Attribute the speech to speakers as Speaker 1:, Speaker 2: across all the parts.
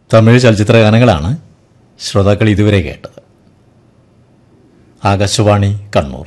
Speaker 1: തമിഴ് ചലച്ചിത്ര ഗാനങ്ങളാണ് ശ്രോതാക്കൾ ഇതുവരെ കേട്ടത് ആകാശവാണി കണ്ണൂർ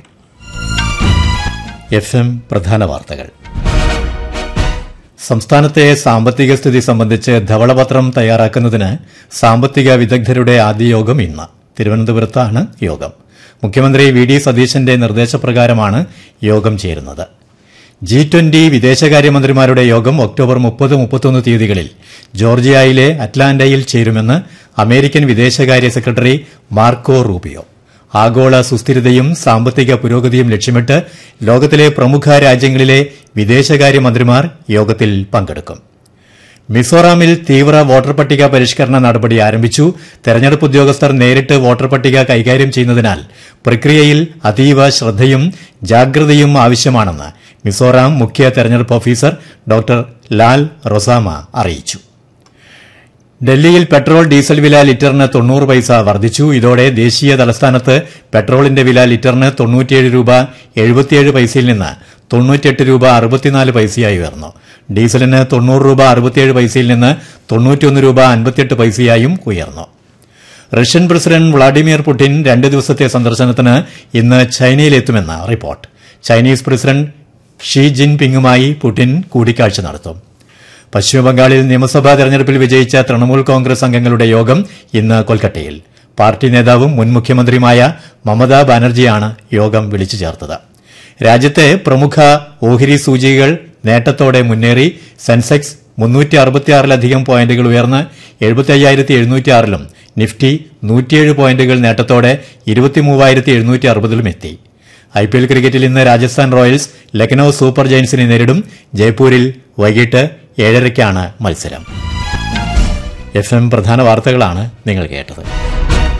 Speaker 1: എഫ് എം പ്രധാന വാർത്തകൾ സംസ്ഥാനത്തെ സാമ്പത്തിക സ്ഥിതി സംബന്ധിച്ച് ധവളപത്രം തയ്യാറാക്കുന്നതിന് സാമ്പത്തിക വിദഗ്ധരുടെ ആദ്യ യോഗം ഇന്ന് തിരുവനന്തപുരത്താണ് യോഗം മുഖ്യമന്ത്രി വി ഡി സതീശന്റെ നിർദ്ദേശപ്രകാരമാണ് യോഗം ചേരുന്നത് ജി ട്വന്റി വിദേശകാര്യമന്ത്രിമാരുടെ യോഗം ഒക്ടോബർ മുപ്പത് മുപ്പത്തൊന്ന് തീയതികളിൽ ജോർജിയയിലെ അറ്റ്ലാന്റയിൽ ചേരുമെന്ന് അമേരിക്കൻ വിദേശകാര്യ സെക്രട്ടറി മാർക്കോ റൂബിയോ ആഗോള സുസ്ഥിരതയും സാമ്പത്തിക പുരോഗതിയും ലക്ഷ്യമിട്ട് ലോകത്തിലെ പ്രമുഖ രാജ്യങ്ങളിലെ വിദേശകാര്യമന്ത്രിമാർ യോഗത്തിൽ പങ്കെടുക്കും മിസോറാമിൽ തീവ്ര വോട്ടർ പട്ടിക പരിഷ്കരണ നടപടി ആരംഭിച്ചു തെരഞ്ഞെടുപ്പ് ഉദ്യോഗസ്ഥർ നേരിട്ട് വോട്ടർ പട്ടിക കൈകാര്യം ചെയ്യുന്നതിനാൽ പ്രക്രിയയിൽ അതീവ ശ്രദ്ധയും ജാഗ്രതയും ആവശ്യമാണെന്ന് മിസോറാം മുഖ്യ തെരഞ്ഞെടുപ്പ് ഓഫീസർ ഡോക്ടർ ലാൽ റൊസാമ അറിയിച്ചു ഡൽഹിയിൽ പെട്രോൾ ഡീസൽ വില ലിറ്ററിന് തൊണ്ണൂറ് പൈസ വർദ്ധിച്ചു ഇതോടെ ദേശീയ തലസ്ഥാനത്ത് പെട്രോളിന്റെ വില ലിറ്ററിന് തൊണ്ണൂറ്റിയേഴ് രൂപ എഴുപത്തിയേഴ് പൈസയിൽ നിന്ന് തൊണ്ണൂറ്റിയെട്ട് രൂപ അറുപത്തിനാല് പൈസയായി ഉയർന്നു ഡീസലിന് തൊണ്ണൂറ് രൂപ അറുപത്തിയേഴ് പൈസയിൽ നിന്ന് തൊണ്ണൂറ്റിയൊന്ന് രൂപ അൻപത്തിയെട്ട് പൈസയായും ഉയർന്നു റഷ്യൻ പ്രസിഡന്റ് വ്ളാഡിമിർ പുടിൻ രണ്ട് ദിവസത്തെ സന്ദർശനത്തിന് ഇന്ന് ചൈനയിലെത്തുമെന്ന് report Chinese president Xi Jin പിങ്ങുമായി പുടിൻ കൂടിക്കാഴ്ച നടത്തും പശ്ചിമബംഗാളിൽ നിയമസഭാ തെരഞ്ഞെടുപ്പിൽ വിജയിച്ച തൃണമൂൽ കോൺഗ്രസ് അംഗങ്ങളുടെ യോഗം ഇന്ന് കൊൽക്കത്തയിൽ പാർട്ടി നേതാവും മുൻ മുഖ്യമന്ത്രിയുമായ മമതാ ബാനർജിയാണ് യോഗം വിളിച്ചു ചേർത്തത് രാജ്യത്തെ പ്രമുഖ ഓഹരി സൂചികകൾ നേട്ടത്തോടെ മുന്നേറി സെൻസെക്സ് മുന്നൂറ്റി അറുപത്തിയാറിലധികം പോയിന്റുകൾ ഉയർന്ന് എഴുപത്തി അയ്യായിരത്തി എഴുന്നൂറ്റിയാറിലും നിഫ്റ്റി നൂറ്റിയേഴ് പോയിന്റുകൾ നേട്ടത്തോടെ ഇരുപത്തിമൂവായിരത്തി എഴുന്നൂറ്റി അറുപതിലും എത്തി ഐ പി എൽ ക്രിക്കറ്റിൽ ഇന്ന് രാജസ്ഥാൻ റോയൽസ് ലക്നൌ സൂപ്പർ ജയൻസിനെ നേരിടും ജയ്പൂരിൽ വൈകിട്ട് ഏഴരയ്ക്കാണ് മത്സരം എഫ് എം പ്രധാന വാർത്തകളാണ് നിങ്ങൾ കേട്ടത്